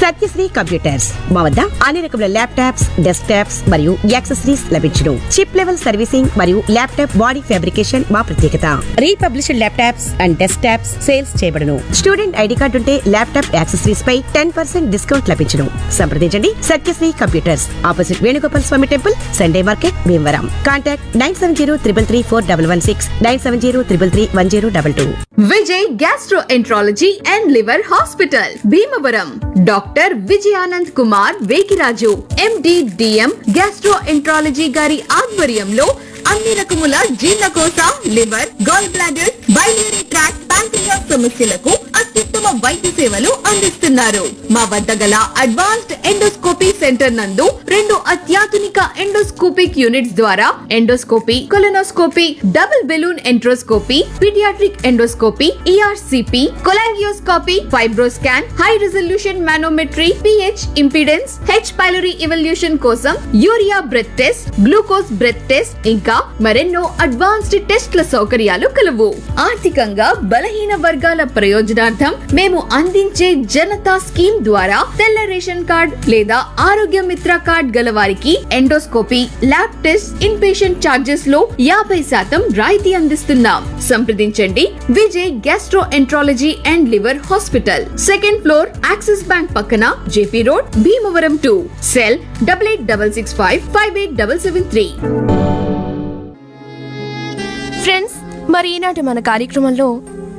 Satyasri computers మా వద్ద అన్ని రకముల ల్యాప్టాప్స్ డెస్క్ టాప్స్ మరియు యాక్సెసరీస్ లభించును చిప్ లెవెల్ సర్వీసింగ్ మరియు ల్యాప్టాప్ బాడీ ఫ్యాబ్రికేషన్ మా ప్రత్యేకత republished laptops and desktops sales చేయబడును స్టూడెంట్ ఐడి కార్డు ఉంటే ల్యాప్టాప్ యాక్సెసరీస్ పై టెన్ పర్సెంట్ డిస్కౌంట్ లభించును సంప్రదించండి Satyasri computers opposite Venugopal Swamy temple Sunday market Bhimavaram contact nine seven zero triple three four double one six nine seven zero triple three one zero double two Vijay gastroenterology and liver hospital Bhimavaram doctor Vijayanand Kumar Vekiraju MD DM gastroenterology గారి ఆధ్వర్యంలో అన్ని రకముల జీర్ణకోశ liver gallbladder biliary tract pancreas సమస్యలకు అత్యుత్తమ వైద్య సేవలు అందిస్తున్నారు మా వద్ద గల అడ్వాన్స్డ్ ఎండోస్కోపీ సెంటర్ నందు రెండు అత్యాధునిక ఎండోస్కోపిక్ యూనిట్స్ ద్వారా endoscopy colonoscopy double balloon enteroscopy paediatric endoscopy ERCP cholangioscopy fibroscan high resolution manometry pH impedance H pylori evaluation కోసం urea breath test glucose breath test ఇంకా మరెన్నో అడ్వాన్స్డ్ టెస్ట్ల సౌకర్యాలు కలవు ఆర్థికంగా బలహీన వర్గాల ప్రయోజనార్థం మేము అందించే జనతా స్కీమ్ ద్వారా తెల్ల రేషన్ కార్డ్ లేదా ఆరోగ్య మిత్ర కార్డ్ గల వారికి endoscopy lab test inpatient charges లో యాభై శాతం రాయితీ అందిస్తున్నాం సంప్రదించండి Vijay gastroenterology and liver hospital second floor Axis Bank పక్కన JP road Bhimavaram to cell double eight double six five five eight double seven three friends మరి ఈనాటి మన కార్యక్రమంలో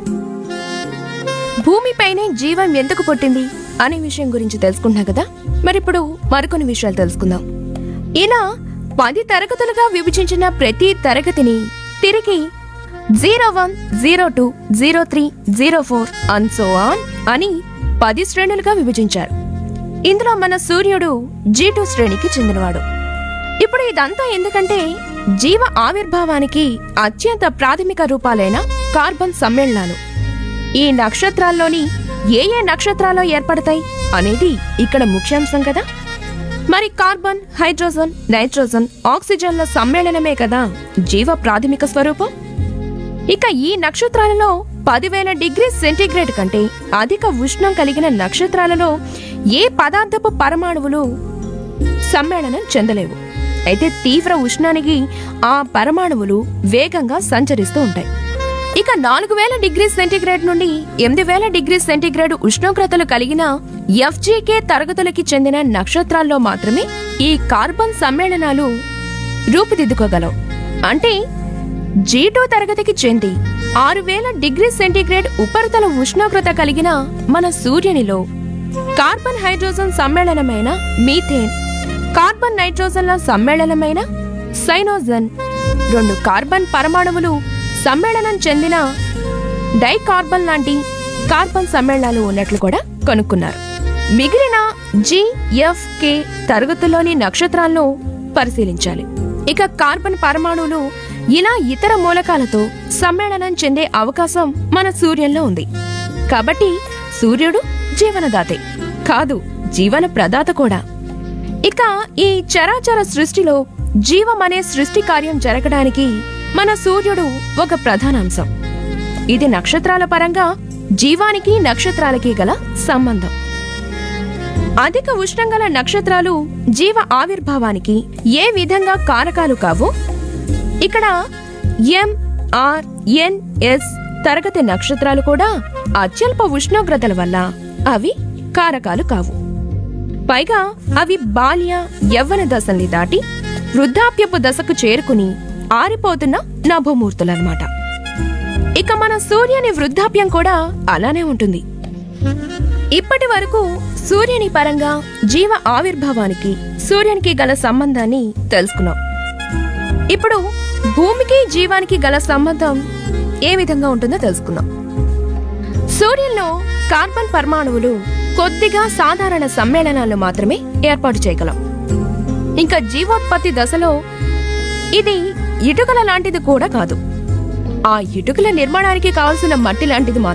భూమిపైనే జీవం ఎందుకు పుట్టింది అనే విషయం గురించి తెలుసుకుంటున్నాం కదా మరి ఇప్పుడు మరికొన్ని విషయాలు తెలుసుకుందాం ఇలా పది తరగతులుగా విభజించిన ప్రతి తరగతిని తిరిగి zero one zero two zero three zero four and so on అని పది శ్రేణులుగా విభజించారు ఇందులో మన సూర్యుడు జీ టూ శ్రేణికి చెందినవాడు ఇప్పుడు ఇదంతా ఎందుకంటే జీవ ఆవిర్భావానికి అత్యంత ప్రాథమిక రూపాలైన కార్బన్ సమ్మేళనాలు ఈ నక్షత్రాల్లోని ఏ ఏ నక్షత్రాల్లో ఏర్పడతాయి అనేది ఇక్కడ ముఖ్యాంశం కదా మరి కార్బన్ హైడ్రోజన్ నైట్రోజన్ ఆక్సిజన్ల సమ్మేళనమే కదా జీవ ప్రాథమిక స్వరూపం ఇక ఈ నక్షత్రాలలో పదివేల డిగ్రీ సెంటీగ్రేడ్ కంటే అధిక ఉష్ణం కలిగిన నక్షత్రాలలో ఏ పదార్థపు పరమాణువులు సమ్మేళనం చెందలేవు అయితే తీవ్ర ఉష్ణానికి ఆ పరమాణువులు వేగంగా సంచరిస్తూ ఉంటాయి ఇక నాలుగు వేల డిగ్రీ సెంటీగ్రేడ్ నుండి ఎనిమిది వేల డిగ్రీ సెంటీగ్రేడ్ ఉష్ణోగ్రతలు కలిగిన ఎఫ్జీకే తరగతులకి చెందిన నక్షత్రాల్లో మాత్రమే ఈ కార్బన్ సమ్మేళనాలు రూపుదిద్దుకోగలవు అంటే జీ టూ తరగతికి చెంది ఆరు వేల డిగ్రీ సెంటీగ్రేడ్ ఉపరితల ఉష్ణోగ్రత కలిగిన మన సూర్యునిలో కార్బన్ హైడ్రోజన్ సమ్మేళనమైన మీథేన్ కార్బన్ నైట్రోజన్ల సమ్మేళనమైన సైనోజన్ రెండు కార్బన్ పరమాణువులు సమ్మేళనం చెందిన డైకార్బన్ లాంటి కార్బన్ సమ్మేళనాలు ఉన్నట్లు కూడా కనుక్కున్నారు మిగిలిన జి ఎఫ్ కే తరగతుల్లోని నక్షత్రాలను పరిశీలించాలి ఇక కార్బన్ పరమాణువులు ఇలా ఇతర మూలకాలతో సమ్మేళనం చెందే అవకాశం మన సూర్యంలో ఉంది కాబట్టి సూర్యుడు జీవనదాతే కాదు జీవన ప్రదాత కూడా ఇక ఈ చరాచర సృష్టిలో జీవం అనే సృష్టి కార్యం జరగడానికి మన సూర్యుడు ఒక ప్రధాన అంశం ఇది నక్షత్రాల పరంగా జీవానికి నక్షత్రాలకి గల సంబంధం అధిక ఉష్ణం గల నక్షత్రాలు జీవ ఆవిర్భావానికి ఏ విధంగా కారకాలు కావో ఇక్కడ ఎం ఆర్ ఎన్ ఎస్ తరగతి నక్షత్రాలు కూడా అత్యల్ప ఉష్ణోగ్రతల వల్ల అవి కారకాలు కావు పైగా అవి బాల్య యవ్వన దశల్ని దాటి వృద్ధాప్యపు దశకు చేరుకుని ఆరిపోతున్న నభోమూర్తులన్నమాట ఇక మన సూర్యుని వృద్ధాప్యం కూడా అలానే ఉంటుంది ఇప్పటి వరకు సూర్యుని పరంగా జీవ ఆవిర్భావానికి సూర్యునికి గల సంబంధాన్ని తెలుసుకున్నాం ఇప్పుడు భూమికి జీవానికి గల సంబంధం ఏ విధంగా ఉంటుందో తెలుసుకుందాం సూర్యుల్లో కార్బన్ పరమాణువులు కొద్దిగా సాధారణ సమ్మేళనాలు మాత్రమే ఏర్పాటు చేయగలం ఇంకా జీవోత్పత్తి దశలో ఇది ఇటుకల లాంటిది కూడా కాదు ఆ ఇటుకల నిర్మాణానికి కావలసిన మట్టి లాంటిది మాత్రమే